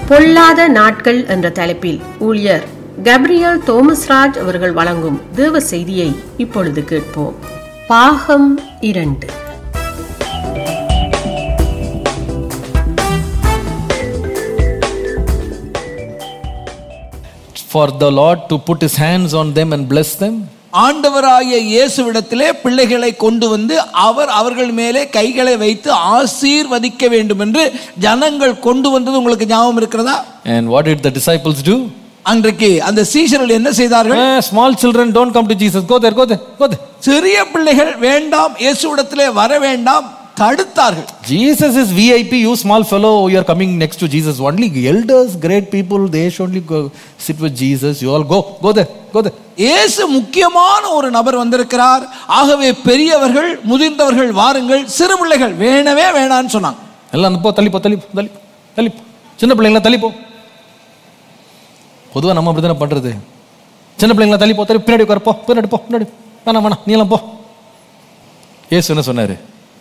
பொல்லாத நாட்கள் என்ற தலைப்பில் ஊழியர் கப்ரியல் தோமஸ்ராஜ் அவர்கள் வழங்கும் தேவ செய்தியை இப்பொழுது கேட்போம் பாகம் இரண்டு for the Lord to put his hands on them and bless them? ஆண்டவராகிய இயேசுவிடத்திலே பிள்ளைகளை கொண்டு வந்து அவர் அவர்கள் மேலே கைகளை வைத்து ஆசீர்வதிக்க வேண்டும் என்று ஜனங்கள் கொண்டு வந்தது உங்களுக்கு ஞாபகம் இருக்கிறதா And what did the disciples do? அன்றைக்கு அந்த சீஷர்கள் என்ன செய்தார்கள் Eh, small children don't come to Jesus. Go there, go there, go there. சிறிய பிள்ளைகள் வேண்டாம் இயேசுவிடத்திலே வர வேண்டாம் தடுத்தார்கள் Jesus is VIP, you small fellow, you are coming next to Jesus. Only elders, great people, they should only go sit with Jesus. You all go, go there, go there. இயேசு முக்கியமான ஒரு நபர் வந்திருக்கிறார் ஆகவே பெரியவர்கள் முதிர்ந்தவர்கள் வாருங்கள் சிறு பிள்ளைகள் வேணவே வேணான்னு சொன்னாங்க எல்லாம் அந்த போ தள்ளி போ தள்ளி போ, தள்ளி போ, தள்ளி போ. சின்ன பிள்ளைங்களா தள்ளி போ பொதுவாக நம்ம அப்படி தானே பண்ணுறது சின்ன பிள்ளைங்களா தள்ளி போ தள்ளி பின்னாடி உட்காரு போ பின்னாடி போ பின்னாடி வேணாம் வேணாம் நீ எல்லாம் போ ஏசு என்ன சொன்னாரு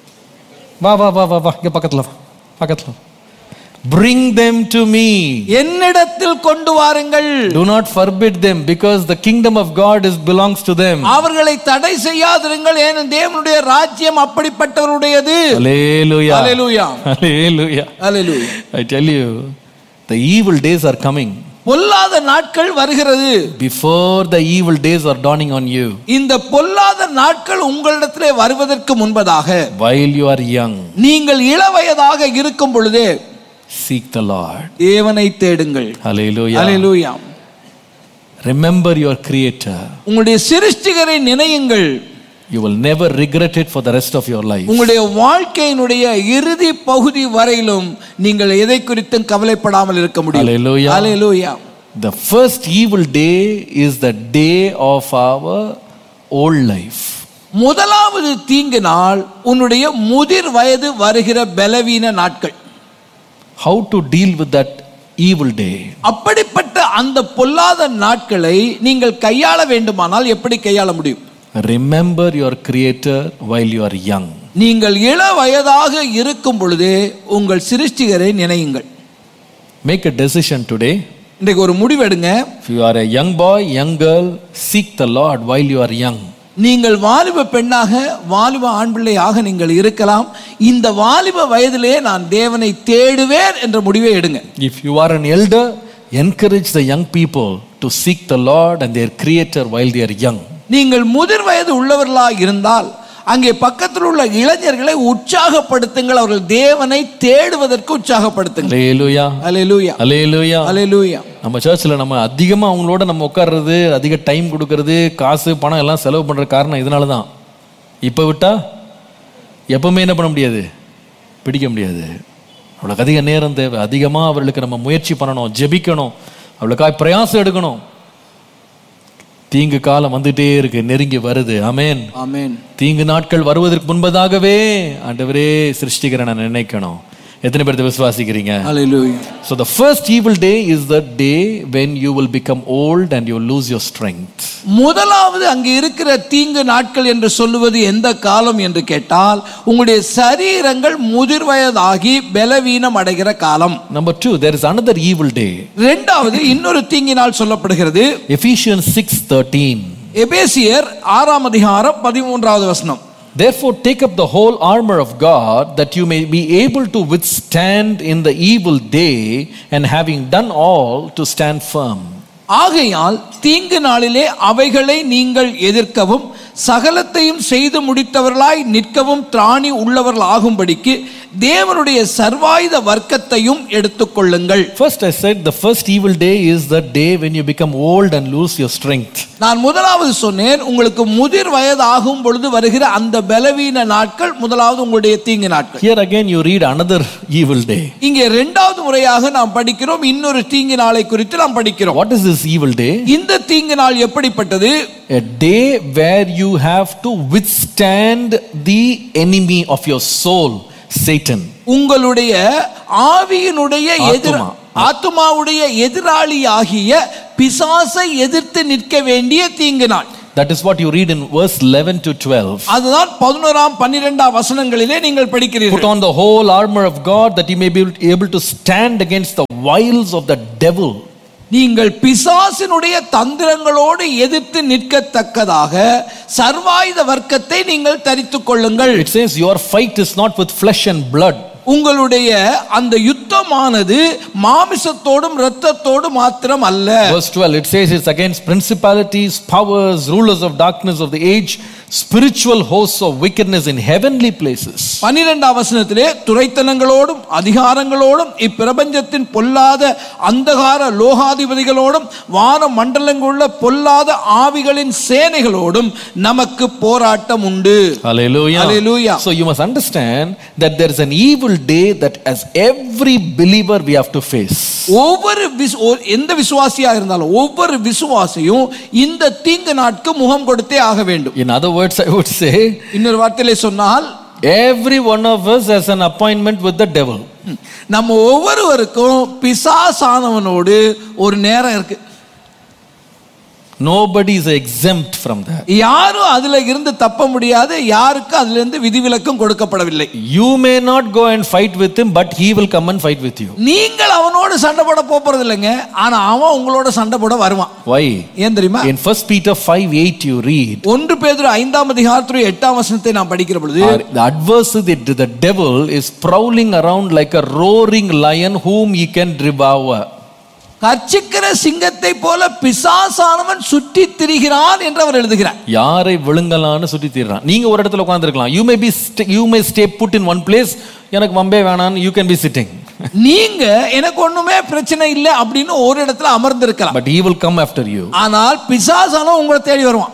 வா வா வா வா வா இங்கே பக்கத்தில் வா பக்கத்தில் bring them to me என்னிடத்தில் கொண்டு வாருங்கள் do not forbid them because the kingdom of god is belongs to them அவர்களை தடை செய்யாதிருங்கள் ஏன் தேவனுடைய ராஜ்யம் அப்படிப்பட்டவருடையது hallelujah Hallelujah. hallelujah Hallelujah. i tell you the evil days are coming பொல்லாத நாட்கள் வருகிறது before the evil days are dawning on you இந்த பொல்லாத நாட்கள் உங்களிடத்திலே வருவதற்கு முன்பதாக while you are young நீங்கள் இளவயதாக இருக்கும் பொழுதே seek the lord தேவனை தேடுங்கள் hallelujah Hallelujah. remember your creator உங்களுடைய சிருஷ்டிகரை நினையுங்கள் you will never regret it for the rest of your life உங்களுடைய வாழ்க்கையினுடைய இறுதி பகுதி வரையிலும் நீங்கள் எதை குறித்தும் கவலைப்படாமல் இருக்க முடியும் Hallelujah. Hallelujah. the first evil day is the day of our old life முதலாவது தீங்கு நாள் உன்னுடைய முதிர் வயது வருகிற பலவீன நாட்கள் how to deal with that evil day அப்படிப்பட்ட அந்த பொல்லாத நாட்களை நீங்கள் கையாள வேண்டுமானால் எப்படி கையாள முடியும் remember your creator while you are young நீங்கள் இள வயதாக இருக்கும் பொழுதே உங்கள் சிருஷ்டிகரை நினையுங்கள் make a decision today இன்றைக்கு ஒரு முடிவெடுங்க if you are a young boy young girl seek the lord while you are young நீங்கள் வாலிப பெண்ணாக வாலிப ஆண் பிள்ளையாக நீங்கள் இருக்கலாம் இந்த வாலிப வயதிலே நான் தேவனை தேடுவேன் என்ற முடிவை எடுங்க if you are an elder encourage the young people to seek the lord and their creator while they are young நீங்கள் முதிர் வயது உள்ளவர்களாக இருந்தால் அங்கே பக்கத்தில் உள்ள இளைஞர்களை உற்சாகப்படுத்துங்கள் அவர்கள் தேவனை தேடுவதற்கு உற்சாகப்படுத்துங்கள் hallelujah அலையலூயா hallelujah அலையலூயா நம்ம சர்ச்சில் நம்ம அதிகமாக அவங்களோட நம்ம உட்கார்றது அதிக டைம் கொடுக்கறது காசு பணம் எல்லாம் செலவு பண்ணுற காரணம் இதனால தான் இப்போ விட்டா எப்பவுமே என்ன பண்ண முடியாது பிடிக்க முடியாது அவளுக்கு அதிக நேரம் தேவை அதிகமாக அவர்களுக்கு நம்ம முயற்சி பண்ணணும் ஜெபிக்கணும் அவளுக்காக பிரயாசம் எடுக்கணும் தீங்கு காலம் வந்துட்டே இருக்கு நெருங்கி வருது அமேன் ஆமென் தீங்கு நாட்கள் வருவதற்கு முன்பதாகவே ஆண்டவரே சிருஷ்டிகரை நான் நினைக்கணும் எத்தனை பேர்த்த விசுவாசிக்கிறீங்க அலையலூயா So the first evil day is the day when you will become old and you will lose your strength. முதலாவது அங்கே இருக்கிற தீங்கு நாட்கள் என்று சொல்லுவது எந்த காலம் என்று கேட்டால் உங்களுடைய சரீரங்கள் முதிர் வயதாகி பலவீனம் அடைகிற காலம் Number two, there is another evil day. இரண்டாவது இன்னொரு தீங்கினால் சொல்லப்படுகிறது Ephesians 6:13. எபேசியர் ஆறாம் அதிகாரம் பதிமூன்றாவது வசனம் Therefore take up the whole armor of God that you may be able to withstand in the evil day and having done all to stand firm. ஆகையால் தீங்கு நாளிலே அவைகளை நீங்கள் எதிர்க்கவும் சகலத்தையும் செய்து முடித்தவர்களாய் நிற்கவும் திராணி உள்ளவர்கள் ஆகும்படிக்கு தேவனுடைய சர்வாயுத வர்க்கத்தையும் எடுத்துக்கொள்ளுங்கள் First I said the first evil day is the day when you become old and lose your strength. நான் முதலாவது சொன்னேன் உங்களுக்கு முதிர் வயது ஆகும் பொழுது வருகிற அந்த பலவீன நாட்கள் முதலாவது உங்களுடைய தீங்கு நாட்கள் Here again you read another evil day. இங்கே இரண்டாவது முறையாக நாம் படிக்கிறோம் இன்னொரு தீங்கு நாளை குறித்து நாம் படிக்கிறோம் What is this evil day? இந்த தீங்கு நாள் எப்படிப்பட்டது A day where you have to withstand the enemy of your soul, Satan. உங்களுடைய ஆவியினுடைய எதிர் ஆத்துமா. ஆத்துமாவுடைய எதிராளி ஆகிய பிசாசை எதிர்த்து நிற்க வேண்டிய தீங்கு நாள் That is what you read in verse 11 to 12. அதுதான் பதினோராம் பன்னிரெண்டாம் வசனங்களிலே நீங்கள் Put படிக்கிறீர்கள் on the whole armor of God that you may be able to stand against the wiles of the devil. நீங்கள் பிசாசினுடைய தந்திரங்களோடு எதிர்த்து நிற்கத்தக்கதாக சர்வாயுத வர்க்கத்தை நீங்கள் தரித்துக் கொள்ளுங்கள் It says, Your fight is not with flesh and blood. உங்களுடைய அந்த யுத்தமானது மாமிசத்தோடும் இரத்தத்தோடும் மாத்திரம் அல்ல Verse 12, it says it's against principalities, powers, rulers of darkness of the age, spiritual hosts of wickedness in heavenly places. பன்னிரெண்டாம் வசனத்திலே துரைத்தனங்களோடும் அதிகாரங்களோடும் இப்பிரபஞ்சத்தின் பொல்லாத அந்தகார லோகாதிபதிகளோடும் வான மண்டலங்களுள்ள பொல்லாத ஆவிகளின் சேனைகளோடும் நமக்கு போராட்டம் உண்டு Hallelujah. Hallelujah. So you must understand that there is an evil day that as every believer we have to face. ஒவ்வொரு விஸ்- ஒ- எந்த விசுவாசியா இருந்தாலும் ஒவ்வொரு விசுவாசியும் இந்த தீங்கு நாட்கு முகம் கொடுத்தே ஆக வேண்டும் In other words, I would say, இன்னொரு வார்த்தையிலே சொன்னால் every one of us has an appointment with the devil. நம்ம ஒவ்வொருவருக்கும் பிசாசானவனோடு ஒரு நேரம் இருக்கு Nobody is exempt from that. யாரும் அதுல இருந்து தப்ப முடியாது யாருக்கும் அதுல இருந்து விதிவிலக்கும் கொடுக்கப்படவில்லை You may not go and fight with him, but he will come and fight with you. நீங்கள் அவனோடு சண்டை போட போறது இல்லைங்க ஆனா அவன் உங்களோட சண்டை போட வருவான் Why? ஏன் தெரியுமா In 1 Peter 5 8, you read, ஒன்று பேதுரு ஐந்தாம் அதிகாரத்துடைய எட்டாம் வசனத்தை நான் படிக்கிற பொழுது Our- the adversary, the, the devil, is prowling around like a roaring lion whom he can devour. கர்ச்சிக்கிற சிங்கத்தை போல பிசாசானவன் சுற்றி திரிகிறான் என்று அவர் எழுதுகிறார் யாரை விழுங்கலான்னு சுற்றி தீர்றான் நீங்க ஒரு இடத்துல உட்கார்ந்திருக்கலாம் you may be you may stay put in one place எனக்கு வம்பே வேணான்னு யூ கேன் பி சிட்டிங் நீங்க எனக்கு ஒண்ணுமே பிரச்சனை இல்லை அப்படின்னு ஒரு இடத்துல அமர்ந்திருக்கலாம் but he will come after you ஆனால் பிசாசானவன் உங்களை தேடி வருவான்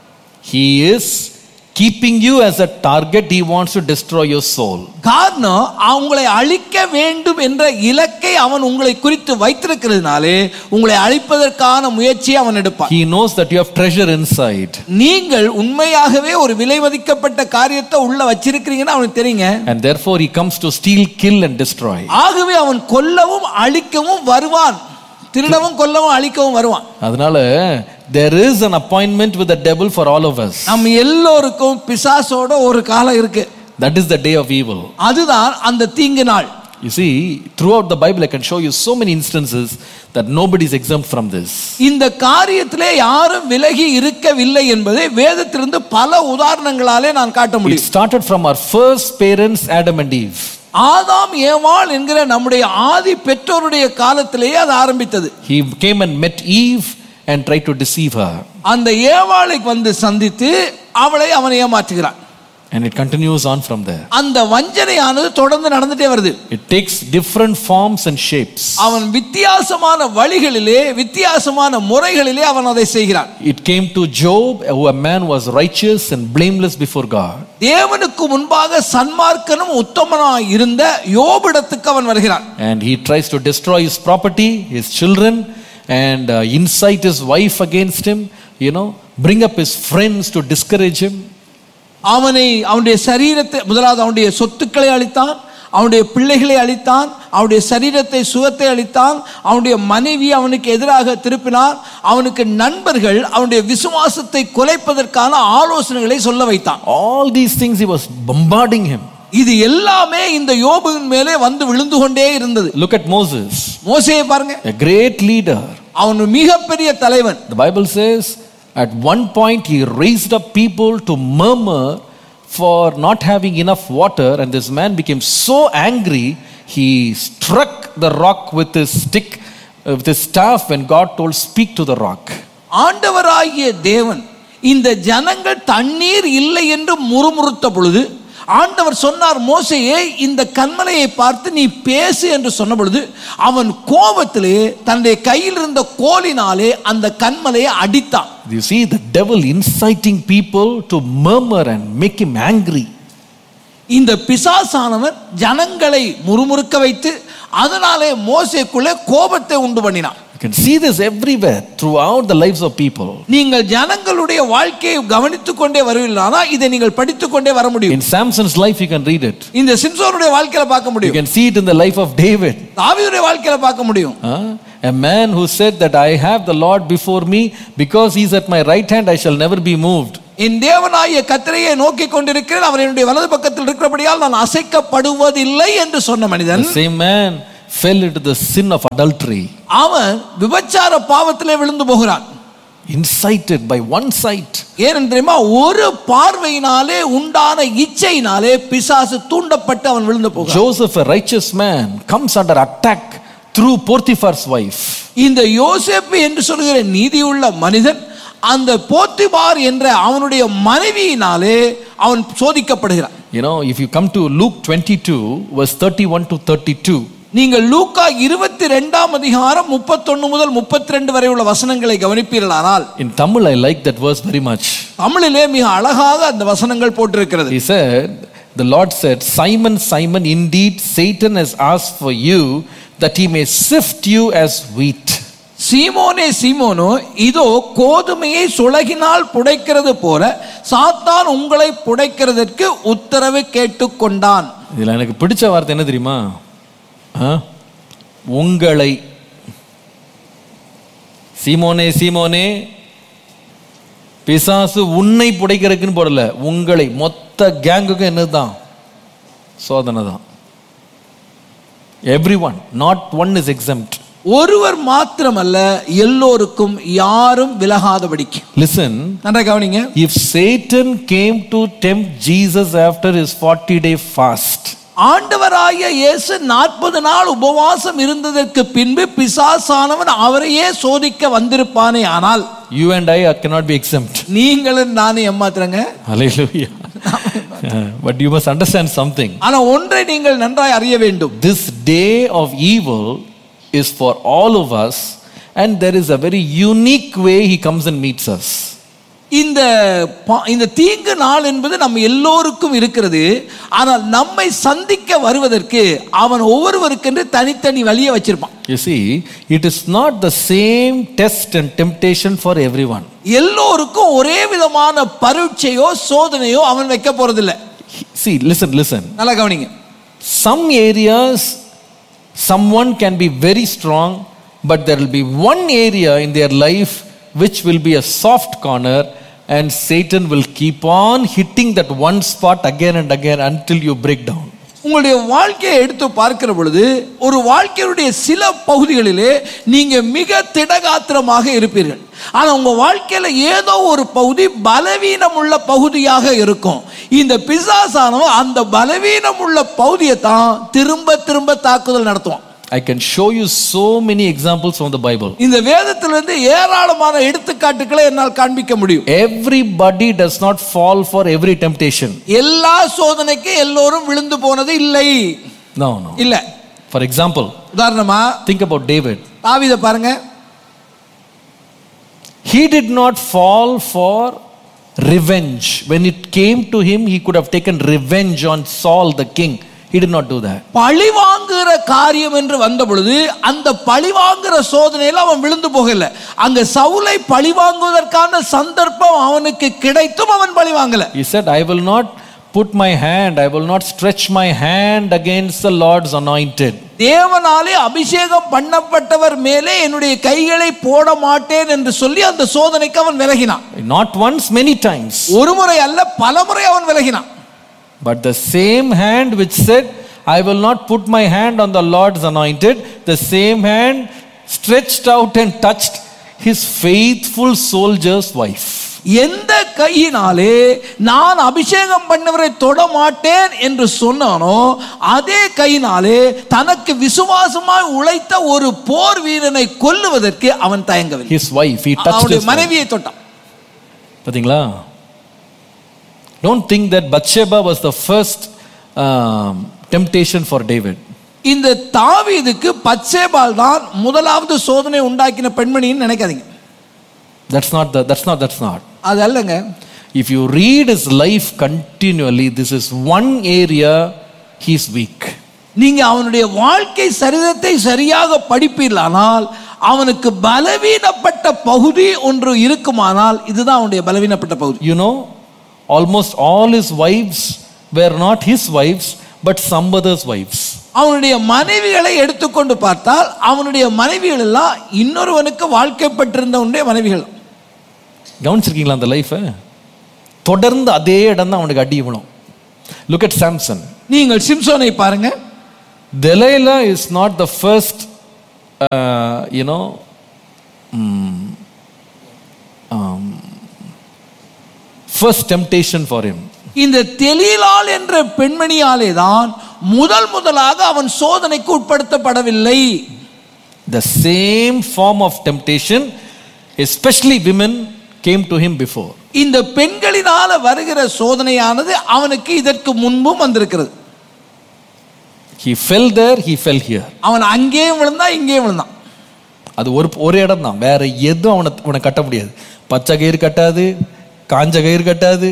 he is keeping you as a target he wants to destroy your soul காரணம் அவங்களை அழிக்க வேண்டும் என்ற இலக்கை அவன் உங்களை குறித்து வைத்திருக்கிறதுனாலே உங்களை அழிப்பதற்கான முயற்சியை அவன் எடுப்பான் he knows that you have treasure inside நீங்கள் உண்மையாகவே ஒரு விலை மதிக்கப்பட்ட காரியத்தை உள்ள வச்சிருக்கிறீங்கன்னு அவனுக்கு தெரியுங்க and therefore he comes to steal kill and destroy ஆகவே அவன் கொல்லவும் அழிக்கவும் வருவான் திருடவும் கொல்லவும் அழிக்கவும் வருவான் அதனால there is an appointment with the devil for all of us நம்ம எல்லோருக்கும் பிசாசோட ஒரு காலம் இருக்கு that is the day of evil அதுதான் அந்த தீங்கு நாள் You see, throughout the Bible, I can show you so many instances that nobody is exempt from this. இந்த காரியத்திலே யாரும் விலகி இருக்கவில்லை என்பதை வேதத்திலிருந்து பல உதாரணங்களாலே நான் காட்ட It முடியும் started from our first parents, Adam and Eve. ஆதாம் ஏவாள் என்கிற நம்முடைய ஆதி பெற்றோருடைய காலத்திலேயே அது ஆரம்பித்தது He came and met Eve and tried to deceive her. அந்த ஏவாளை வந்து சந்தித்து அவளை அவன் ஏமாற்றுகிறான் And it continues on from there. அந்த வஞ்சனையானது தொடர்ந்து நடந்துட்டே வருது It takes different forms and shapes. அவன் வித்தியாசமான வழிகளிலே வித்தியாசமான முறைகளிலே அவன் அதை செய்கிறான் It came to Job, who a man was righteous and blameless before God. தேவனுக்கு முன்பாக சன்மார்க்கனும் உத்தமனாய் இருந்த யோபிடத்துக்கு அவன் வருகிறான் And he tries to destroy his property, his children, and uh, incite his wife against him, you know, bring up his friends to discourage him. அவனை அவனுடைய சரீரத்தை முதலாவது அவனுடைய சொத்துக்களை அளித்தான் அவனுடைய பிள்ளைகளை அளித்தான் அவனுடைய சரீரத்தை சுகத்தை அளித்தான் அவனுடைய மனைவி அவனுக்கு எதிராக திருப்பினான் அவனுக்கு நண்பர்கள் அவனுடைய விசுவாசத்தை குலைப்பதற்கான ஆலோசனைகளை சொல்ல வைத்தான் All these things he was bombarding him. இது எல்லாமே இந்த யோபுவின் மேலே வந்து விழுந்து கொண்டே இருந்தது Look at Moses, மோசையை பாருங்க a great leader. அவன் ஒரு மிகப்பெரிய தலைவன் The Bible says at one point he raised up people to murmur for not having enough water, and this man became so angry he struck the rock with his stick, uh, with his staff, when God told, Speak to the rock. ஆண்டவராகிய தேவன் இந்த ஜனங்கள் தண்ணீர் இல்லை என்று முறுமுறுத்த பொழுது ஆண்டவர் சொன்னார் மோசையே இந்த கண்மலையை பார்த்து நீ பேசு என்று சொன்ன பொழுது அவன் கோபத்திலே தன்னுடைய கையில் இருந்த கோலினாலே அந்த கண்மலையை அடித்தான் You see the devil inciting people to murmur and make him angry. இந்த பிசாசானவன் ஜனங்களை முறுமுறுக்க வைத்து அதனாலே மோசைக்குள்ளே கோபத்தை உண்டு பண்ணினான் You can see this everywhere throughout the lives of people. நீங்கள் ஜனங்களுடைய வாழ்க்கையை கவனித்துக் கொண்டே வருவீர்களானா இதை நீங்கள் படித்துக் கொண்டே வர முடியும் In Samson's life, you can read it. இந்த சிம்சோனுடைய வாழ்க்கையில பார்க்க You முடியும் can see it in the life of David. தாவீதுடைய வாழ்க்கையில பார்க்க முடியும் Huh? A man who said that I have the Lord before me, because he's at my right hand, I shall never be moved. என் தேவனாகிய கத்திரையை நோக்கி கொண்டிருக்கிறேன் அவர் என்னுடைய வலது பக்கத்தில் இருக்கிறபடியால் நான் அசைக்கப்படுவதில்லை என்று சொன்ன மனிதன் The same man fell into the sin of adultery, அவன் விபச்சார பாவத்திலே விழுந்து போகிறான் incited by one sight. ஏனென்று தெரியுமா ஒரு பார்வையினாலே உண்டான இச்சையினாலே பிசாசு தூண்டப்பட்டு அவன் விழுந்து போகிறான் Joseph, a righteous man, comes under attack through Potiphar's wife. இந்த யோசேப்பு என்று சொல்கிற நீதியுள்ள மனிதன் அந்த போத்திபார் என்ற அவனுடைய மனைவியினாலே அவன் சோதிக்கப்படுகிறான் You know, if you come to Luke 22, verse 31 to 32, நீங்கள் லூக்கா இருபத்தி ரெண்டாம் அதிகாரம் முப்பத்தொன்னு முதல் முப்பத்தி ரெண்டு வரை உள்ள வசனங்களை கவனிப்பீர்களானால் in Tamil, I like that verse very much. தமிழிலே மிக அழகாக அந்த வசனங்கள் போட்டிருக்கிறது He said, The Lord said, Simon, Simon, indeed Satan has asked for you that he may sift you as wheat. சீமோனே சீமோனோ இதோ கோதுமையை சுளகினால் புடைக்கிறது போல சாத்தான் உங்களை புடைக்கிறதற்கு உத்தரவு கேட்டுக்கொண்டான் இதில் எனக்கு பிடிச்ச வார்த்தை என்ன தெரியுமா ஆ? உங்களை சீமோனே சீமோனே பிசாசு உன்னை புடைக்கிறதுக்குன்னு போடல உங்களை மொத்த கேங்குக்கும் என்னதுதான் சோதனை தான் every one not one is exempt ஒருவர் மாத்திரமல்ல எல்லோருக்கும் யாரும் விலகாதபடிக்கு லிசன் நன்றா கவனிங்க if Satan came to tempt Jesus after his 40 day fast ஆண்டவராகிய இயேசு நாற்பது நாள் உபவாசம் இருந்ததற்கு பின்பு பிசாசானவன் அவரையே சோதிக்க வந்திருப்பானே ஆனால் you and I cannot be exempt நீங்களும் நானே ஏமாத்துறங்க Hallelujah. but you must understand something. ஆனா ஒன்றை நீங்கள் நன்றாய் அறிய வேண்டும் This day of evil is for all of us, and there is a very unique way he comes and meets us. இந்த பா- இந்த தீங்கு நாள் என்பது நம்ம எல்லோருக்கும் இருக்கிறது ஆனால் நம்மை சந்திக்க வருவதற்கு அவன் ஒவ்வொருவருக்கென்று தனித்தனி வழியை வச்சிருப்பான் You see, it is not the same test and temptation for everyone. எல்லோருக்கும் ஒரே விதமான பரீட்சையோ சோதனையோ அவன் வைக்க போறதில்லை See, listen, listen. நல்லா கவனிங்க Some areas, someone can be very strong, but there will be one area in their life which will be a soft corner, and Satan will keep on hitting that one spot again and again until you break down. உங்களுடைய வாழ்க்கையை எடுத்து பார்க்கிற பொழுது ஒரு வாழ்க்கையுடைய சில பகுதிகளிலே நீங்க மிக திடகாத்திரமாக இருப்பீர்கள் ஆனா உங்க வாழ்க்கையில ஏதோ ஒரு பகுதி பலவீனம் உள்ள பகுதியாக இருக்கும் இந்த பிசாசானவன் அந்த பலவீனம் உள்ள பகுதியை தான் திரும்ப திரும்ப தாக்குதல் நடத்துவான் I can show you so many examples from the Bible. இந்த வேதத்திலிருந்து ஏராளமான எடுத்துக்காட்டுகளை என்னால் காண்பிக்க முடியும் Everybody does not fall for every temptation. எல்லா சோதனைக்கும் எல்லோரும் விழுந்து போனது இல்லை No, no. இல்ல For example, உதாரணமா think about David. தாவீதை பாருங்க He did not fall for revenge. When it came to him, he could have taken revenge on Saul the king. He did not do that. பழி வாங்குகிற காரியம் என்று வந்த பொழுது அந்த பழி வாங்குற சோதனையில அவன் விழுந்து போகல அங்க சவுலை பழி வாங்குவதற்கான சந்தர்ப்பம் அவனுக்கு கிடைத்தும் அவன் பழி வாங்கல He said, I will not put my hand, I will not stretch my hand against the Lord's anointed. தேவனாலே அபிஷேகம் பண்ணப்பட்டவர் மேலே என்னுடைய கைகளை போட மாட்டேன் என்று சொல்லி அந்த சோதனைக்கு அவன் விலகினான் Not once, many times. ஒரு முறை அல்ல பல முறை அவன் விலகினான் But the same hand which said, I will not put my hand on the Lord's anointed, the same hand stretched out and touched his faithful soldier's wife. எந்த கையினாலே நான் அபிஷேகம் பண்ணவரை தொட மாட்டேன் என்று சொன்னானோ அதே கையினாலே தனக்கு விசுவாசமாய் உழைத்த ஒரு போர் வீரனை கொல்லுவதற்கு அவன் தயங்கவில்லை His wife, he touched அவனுடைய his wife. மனைவியை தொட்டான் பார்த்தீங்களா Don't think that Bathsheba was the first um, temptation for David. இந்த தாவீதுக்கு பச்சேபால் தான் முதலாவது சோதனை உண்டாக்கின பெண்மணின்னு நினைக்காதீங்க That's not the, that's not, that's not. அது அல்லங்க If you read his life continually, this is one area he's weak. நீங்க அவனுடைய வாழ்க்கை சரிதத்தை சரியாக படிப்பீர்களானால் அவனுக்கு பலவீனப்பட்ட பகுதி ஒன்று இருக்குமானால் இதுதான் அவனுடைய பலவீனப்பட்ட பகுதி You know, almost all his wives were not his wives, but some other's wives. அவனுடைய மனைவிகளை எடுத்துக்கொண்டு பார்த்தால் அவனுடைய மனைவிகள் எல்லாம் இன்னொருவனுக்கு வாழ்க்கைப்பட்டிருந்தவனுடைய மனைவிகள் கவனிச்சிருக்கீங்களா அந்த லைஃபை தொடர்ந்து அதே இடம் தான் அவனுக்கு அடி விழும் லுக் அட் சாம்சன் நீங்கள் சிம்சோனை பாருங்க Delilah is not the first, uh, you know, mm, um, first temptation for him. இந்த தெலீலால் என்ற பெண்மணியாலே தான் முதல் முதலாக அவன் சோதனைக்கு உட்படுத்தப்படவில்லை The same form of temptation, especially women, came to him before. இந்த பெண்களினால வருகிற சோதனையானது அவனுக்கு இதற்கு முன்பும் வந்திருக்கிறது He fell there, he fell here. அவன் அங்கேயும் விழுந்தான் இங்கேயும் விழுந்தான் அது ஒரு ஒரு இடம் தான் வேற எதுவும் அவனை அவனை கட்ட முடியாது பச்சை கயிறு கட்டாது காஞ்ச கயிறு கட்டாது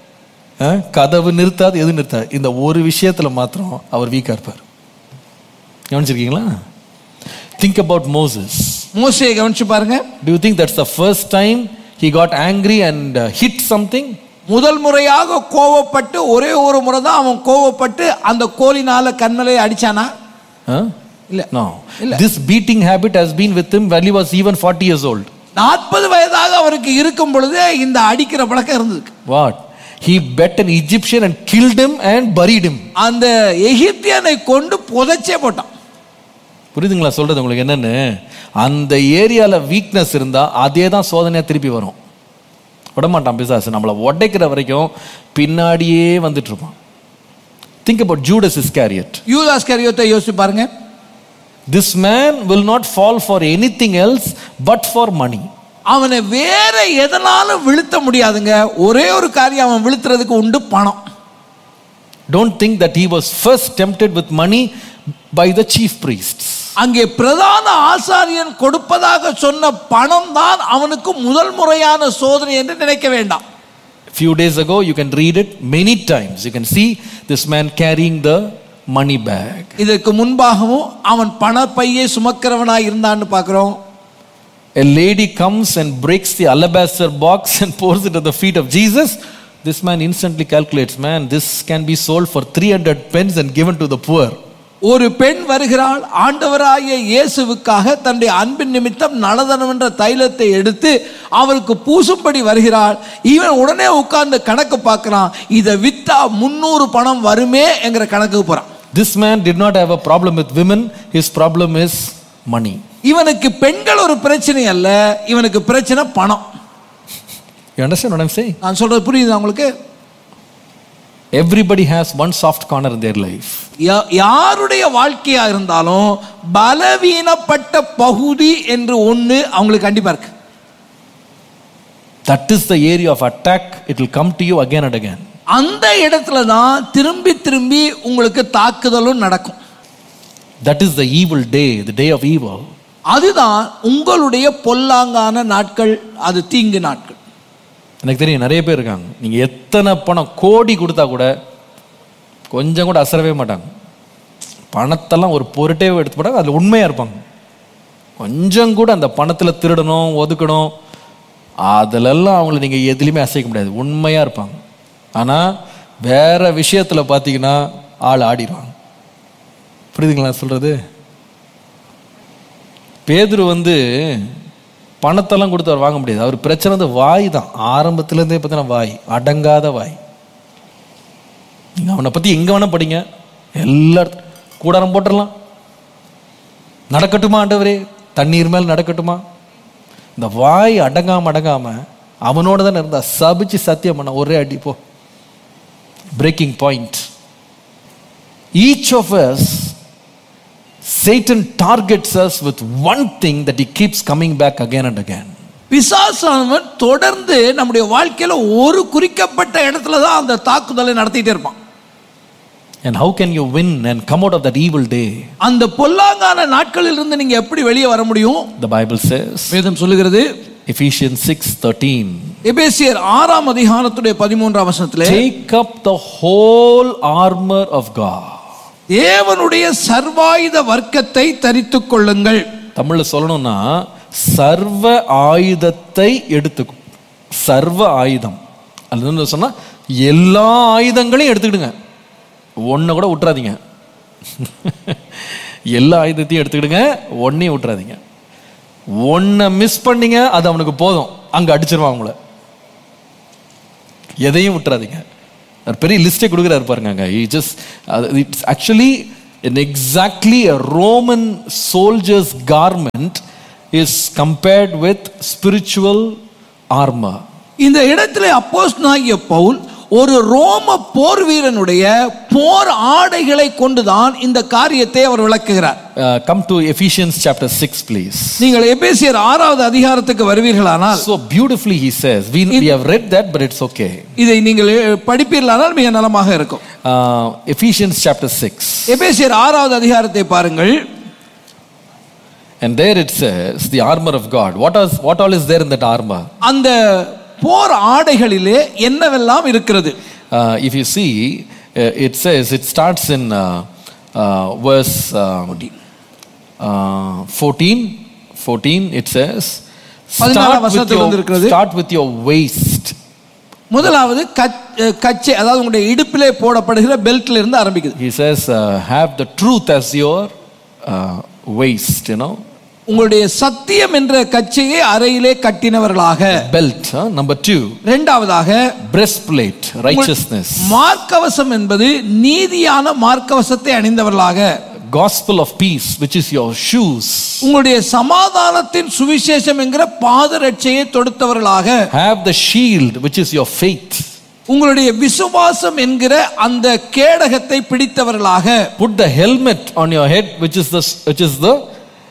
ஆ, கதவு நிறுத்தாது எது நிறுத்தாது இந்த ஒரு விஷயத்துல மாத்திரம் அவர் வீக்கா இருப்பார் கவனிச்சிருக்கீங்களா திங்க் அபவுட் மோசஸ் மோசையை கவனிச்சு பாருங்க Do you think that's the first time he got angry and uh, hit something? முதல் முறையாக கோவப்பட்டு ஒரே ஒரு முறை தான் அவன் கோவப்பட்டு அந்த கோலினால கண்மலையை அடிச்சானா Huh? இல்ல. No. இல்ல. This beating habit has been with him when he was even 40 years old. நாற்பது வயதாக அவருக்கு இருக்கும் பொழுதே இந்த அடிக்கிற பழக்கம் இருந்திருக்கு What? He bet an Egyptian and killed him and buried him. அந்த எகிப்தியனை கொண்டு புதைச்சே போட்டான் புரியுதுங்களா சொல்றது உங்களுக்கு என்னன்னு அந்த ஏரியால வீக்னஸ் இருந்தா அதே தான் சோதனையா திருப்பி வரும் விடமாட்டான் பிசாசு நம்மளை உடைக்கிற வரைக்கும் பின்னாடியே வந்துட்டு இருப்பான் திங்க் அபவுட் ஜூடஸ் இஸ்காரியட் யூதாஸ் கரியோத்தை யோசிச்சு பாருங்க this man will not fall for anything else but for money அவனை வேற எதனாலும் விழுத்த முடியாதுங்க ஒரே ஒரு காரியம் அவன் விழுத்துறதுக்கு உண்டு பணம் don't think that he was first tempted with money by the chief priests அங்கே பிரதான ஆசாரியன் கொடுப்பதாக சொன்ன பணம் தான் அவனுக்கு முதல் முறையான சோதனை என்று நினைக்க வேண்டாம் few days ago you can read it many times you can see this man carrying the money bag இதற்கு முன்பாகவும் அவன் பணப்பையை சுமக்கிறவனாய் இருந்தான்னு பார்க்கிறோம் a lady comes and breaks the alabaster box and pours it at the feet of jesus this man instantly calculates man this can be sold for 300 pence and given to the poor ஒரு பெண் வருகிறாள் ஆண்டவராகிய இயேசுவுக்காக தன்னுடைய அன்பின் நிமித்தம் நலதனம் என்ற தைலத்தை எடுத்து அவருக்கு பூசும்படி வருகிறாள் இவன் உடனே உட்கார்ந்து கணக்கு பார்க்கறான் இதை வித்தா முன்னூறு பணம் வருமே என்கிற கணக்குக்கு போறான் this man did not have a problem with women his problem is money இவனுக்கு பெண்கள் ஒரு பிரச்சனை அல்ல இவனுக்கு பிரச்சனை பணம் you understand what i'm saying நான் சொல்றது புரியுது உங்களுக்கு everybody has one soft corner in their life யா- யாருடைய வாழ்க்கையா இருந்தாலும் பலவீனப்பட்ட பகுதி என்று ஒண்ணு அவங்களுக்கு கண்டிப்பா இருக்கு that is the area of attack it will come to you again and again அந்த இடத்துல தான் திரும்பி திரும்பி உங்களுக்கு தாக்குதலும் நடக்கும் that is the evil day the day of evil அதுதான் உங்களுடைய பொல்லாங்கான நாட்கள் அது தீங்கு நாட்கள் எனக்கு தெரியும் நிறைய பேர் இருக்காங்க நீங்க எத்தனை பணம் கோடி கொடுத்தா கூட கொஞ்சம் கூட அசரவே மாட்டாங்க பணத்தெல்லாம் ஒரு பொருட்டே எடுத்து போட்டாங்க அதில் உண்மையா இருப்பாங்க கொஞ்சம் கூட அந்த பணத்துல திருடணும் ஒதுக்கணும் அதிலெல்லாம் அவங்கள நீங்க எதுலையுமே அசைக்க முடியாது உண்மையா இருப்பாங்க ஆனா வேற விஷயத்துல பார்த்தீங்கன்னா ஆள் ஆடிடுவாங்க புரியுதுங்களா நான் சொல்றது பேதுரு வந்து பணத்தெல்லாம் கொடுத்து அவர் வாங்க முடியாது அவர் பிரச்சனை வந்து வாய் தான் ஆரம்பத்துலேருந்தே பார்த்தீங்கன்னா வாய் அடங்காத வாய் நீங்கள் அவனை பற்றி எங்கே வேணால் படிங்க எல்லா இடத்து- கூடாரம் போட்டுடலாம் நடக்கட்டுமா ஆண்டவரே தண்ணீர் மேல் நடக்கட்டுமா இந்த வாய் அடங்காம அடங்காம அவனோட தானே இருந்தா சபிச்சு சத்தியம் பண்ண ஒரே அடி போ breaking point each of us Satan targets us with one thing that he keeps coming back again and again. பிசாசானவன் தொடர்ந்து நம்முடைய வாழ்க்கையில ஒரு குறிக்கப்பட்ட இடத்துல தான் அந்த தாக்குதலை நடத்திட்டே இருப்பான் And how can you win and come out of that evil day? அந்த பொல்லாங்கான நாட்களில் இருந்து நீங்க எப்படி வெளியே வர முடியும் The Bible says, வேதம் சொல்லுகிறது Ephesians 6 13, எபேசியர் ஆறாம் அதிகாரத்துடைய பதிமூன்றாம் வசனத்திலே take up the whole armor of God. தேவனுடைய சர்வாயுத வர்க்கத்தை தரித்துக் கொள்ளுங்கள் தமிழ்ல சொல்லணும்னா சர்வ ஆயுதத்தை எடுத்துக்கும் சர்வ ஆயுதம் அது என்ன சொன்னா எல்லா ஆயுதங்களையும் எடுத்துக்கிடுங்க ஒண்ணு கூட விட்டுறாதீங்க எல்லா ஆயுதத்தையும் எடுத்துக்கிடுங்க ஒன்னையும் விட்டுறாதீங்க ஒன்றை மிஸ் பண்ணீங்க அது அவனுக்கு போதும் அங்கே அடிச்சிருவான் உங்களை எதையும் விட்டுறாதீங்க அவர் பெரிய லிஸ்டே கொடுக்குறாரு பாருங்க அங்க he just it's actually an exactly a roman soldier's garment is compared with spiritual armor இந்த இடத்துல அப்போஸ்தலனாகிய பவுல் ஒரு ரோம போர் வீரனுடைய போர் ஆடைகளை கொண்டுதான் இந்த காரியத்தை அவர் விளக்குகிறார் Uh, come to ephesians chapter 6 please நீங்கள் எபேசியர் ஆறாவது அதிகாரத்துக்கு வருவீர்களானால் so beautifully he says we, we have read that but it's okay இதை நீங்கள் படிப்பீர்களானால் மிக நலமாக இருக்கும் uh, ephesians chapter 6 எபேசியர் ஆறாவது அதிகாரத்தை பாருங்கள் and there it says the armor of god what, is, what all is there in that armor அந்த போர் ஆடைகளிலே என்னவெல்லாம் இருக்கிறது Uh, if you see, uh, it says, it starts in uh, uh, verse um, uh, 14. 14, it says, start பதினாறாம் with, வசனத்தில் your, வந்திருக்கிறது. start with your waist. முதலாவது கச்- அஹ் கச்சை அதாவது உங்களுடைய இடுப்பிலே போடப்படுகிற பெல்ட்ல இருந்து ஆரம்பிக்குது He says, uh, have the truth as your uh, waist, you know. உங்களுடைய சத்தியம் என்ற கச்சையை அறையிலே கட்டினவர்களாக Belt, huh? number two. இரண்டாவதாக Breastplate, righteousness. மார்க்கவசம் என்பது நீதியான மார்க்கவசத்தை அணிந்தவர்களாக Gospel of peace, which is your shoes. உங்களுடைய சமாதானத்தின் சுவிசேஷம் என்கிற பாதரட்சையை தொடுத்தவர்களாக Have the shield, which is your faith. உங்களுடைய விசுவாசம் என்கிற அந்த கேடகத்தை பிடித்தவர்களாக put the helmet on your head which is the which is the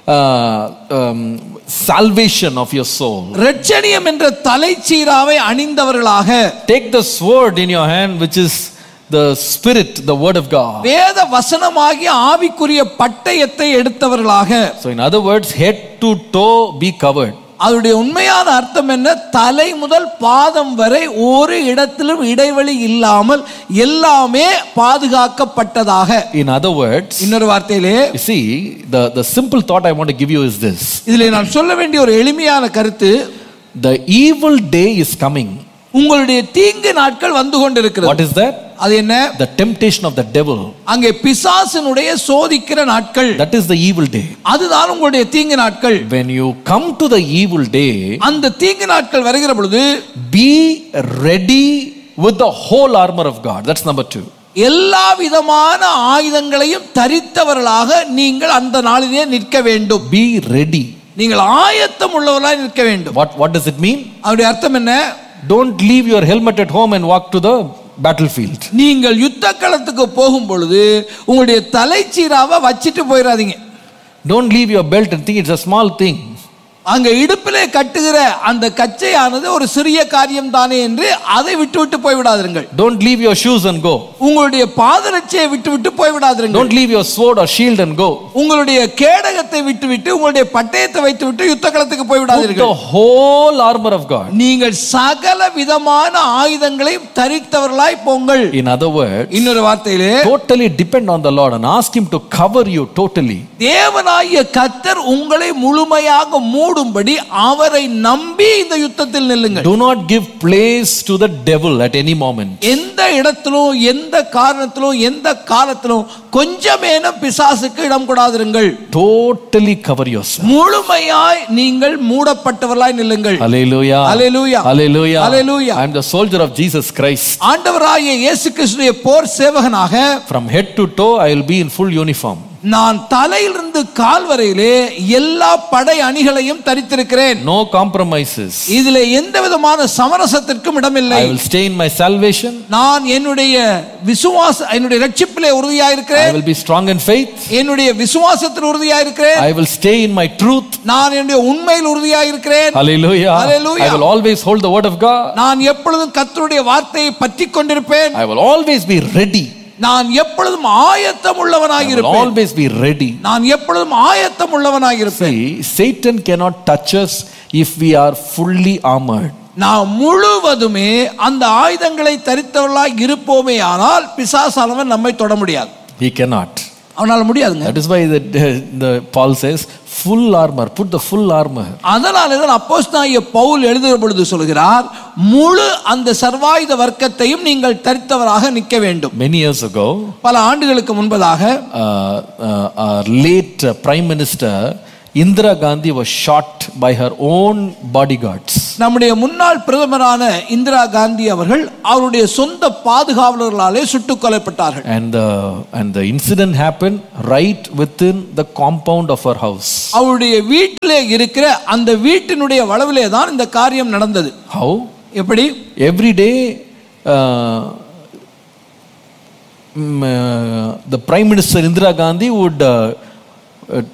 uh, um, salvation of your soul இரட்சணியம் என்ற தலைச்சீராவை அணிந்தவர்களாக take the sword in your hand which is the spirit the word of god வேத வசனமாகிய ஆவிக்குரிய பட்டயத்தை எடுத்தவர்களாக so in other words head to toe be covered அதனுடைய உண்மையான அர்த்தம் என்ன தலை முதல் பாதம் வரை ஒரு இடத்திலும் இடைவெளி இல்லாமல் எல்லாமே பாதுகாக்கப்பட்டதாக in other words இன்னொரு வார்த்தையிலே you see the the simple thought i want to give you is this இதில் நான் சொல்ல வேண்டிய ஒரு எளிமையான கருத்து the evil day is coming உங்களுடைய தீங்கு நாட்கள் வந்து கொண்டிருக்கிறது what is that அது என்ன the temptation of the devil அங்கே பிசாசினுடைய சோதிக்கிற நாட்கள் that is the evil day அதுதான் உங்களுடைய தீங்கு நாட்கள் when you come to the evil day அந்த தீங்கு நாட்கள் வருகிற பொழுது be ready with the whole armor of God. That's number two. எல்லா விதமான ஆயுதங்களையும் தரித்தவர்களாக நீங்கள் அந்த நாளிலே நிற்க வேண்டும் Be ready. நீங்கள் ஆயத்தம் உள்ளவர்களாய் நிற்க வேண்டும் What, what does it mean? அவருடைய அர்த்தம் என்ன Don't leave your helmet at home and walk to the battlefield. நீங்கள் யுத்த களத்துக்கு போகும் பொழுது உங்களுடைய தலைச்சீராவை வச்சிட்டு போயிடாதீங்க Don't leave your belt and think it's a small thing. அங்க இடுப்பிலே கட்டுகிற அந்த கச்சையானது ஒரு சிறிய காரியம் தானே என்று அதை விட்டு விட்டு போய்விடாதீர்கள் Don't leave your shoes and go. உங்களுடைய பாதரட்சையை விட்டு விட்டு போய்விடாதீர்கள் Don't leave your sword or shield and go. உங்களுடைய கேடகத்தை விட்டு விட்டு உங்களுடைய பட்டயத்தை வைத்து விட்டு யுத்த களத்துக்கு Put போய்விடாதீர்கள் the whole armor of God. நீங்கள் சகல விதமான ஆயுதங்களையும் தரித்தவர்களாய் போங்கள் In other words, இன்னொரு வார்த்தையிலே totally depend on the Lord and ask Him to cover you totally. தேவனாகிய கத்தர் உங்களை முழுமையாக மூடும்படி அவரை நம்பி இந்த யுத்தத்தில் நில்லுங்கள் Do not give place to the devil at any moment. எந்த இடத்திலும் எந்த காரணத்திலும் எந்த காலத்திலும் கொஞ்சமேனும் பிசாசுக்கு இடம் கொடாதிருங்கள் Totally cover yourself. முழுமையாய் நீங்கள் மூடப்பட்டவர்களாய் நில்லுங்கள் Hallelujah. Hallelujah. Hallelujah. Hallelujah. I am the soldier of Jesus Christ. ஆண்டவராகிய இயேசு கிறிஸ்துடைய போர் சேவகனாக From head to toe, I will be in full uniform. நான் தலையிலிருந்து கால் வரையிலே எல்லா படை அணிகளையும் தரித்திருக்கிறேன் No compromises. இதுல எந்த விதமான சமரசத்திற்கும் இடமில்லை I will stay in my salvation. நான் என்னுடைய விசுவாச என்னுடைய ரட்சிப்பிலே I உறுதியாயிருக்கிறேன் will be strong in faith. என்னுடைய விசுவாசத்தில் உறுதியாயிருக்கிறேன் I will stay in my truth. நான் என்னுடைய உண்மையில் உறுதியாயிருக்கிறேன் Hallelujah. Hallelujah. I will always hold the word of God. நான் எப்பொழுதும் கர்த்தருடைய வார்த்தையை பற்றி கொண்டிருப்பேன் I will always be ready. நான் எப்பொழுதும் ஆயத்தம் I will உள்ளவனாயிருப்பேன் always be ready. நான் எப்பொழுதும் ஆயத்தம் உள்ளவனாயிருப்பேன் See, Satan cannot touch us if we are fully armored. நாம் முழுவதுமே அந்த ஆயுதங்களை தரித்தவர்களாய் இருப்போமே ஆனால் பிசாசானவன் நம்மை தொட முடியாது He cannot. அவனால முடியாதுங்க That is why the, the Paul says, full armor, put the full armor. அதனால தான் அப்போஸ்தலனாகிய பவுல் எழுதுகிற பொழுது சொல்கிறார் முழு அந்த சர்வாயுத வர்க்கத்தையும் நீங்கள் தரித்தவராக நிற்க வேண்டும் Many years ago, பல ஆண்டுகளுக்கு முன்பதாக uh, uh, our late uh, Prime Minister Indira Gandhi was shot by her own bodyguards. நம்முடைய முன்னாள் பிரதமரான இந்திரா காந்தி அவர்கள் அவருடைய சொந்த பாதுகாவலர்களாலே சுட்டுக் கொல்லப்பட்டார்கள் And the, and the incident happened right within the compound of her house. அவருடைய வீட்டிலே இருக்கிற அந்த வீட்டினுடைய வளவிலே தான் இந்த காரியம் நடந்தது How? எப்படி Every day, uh, mm, uh, the Prime Minister Indira Gandhi would uh, uh,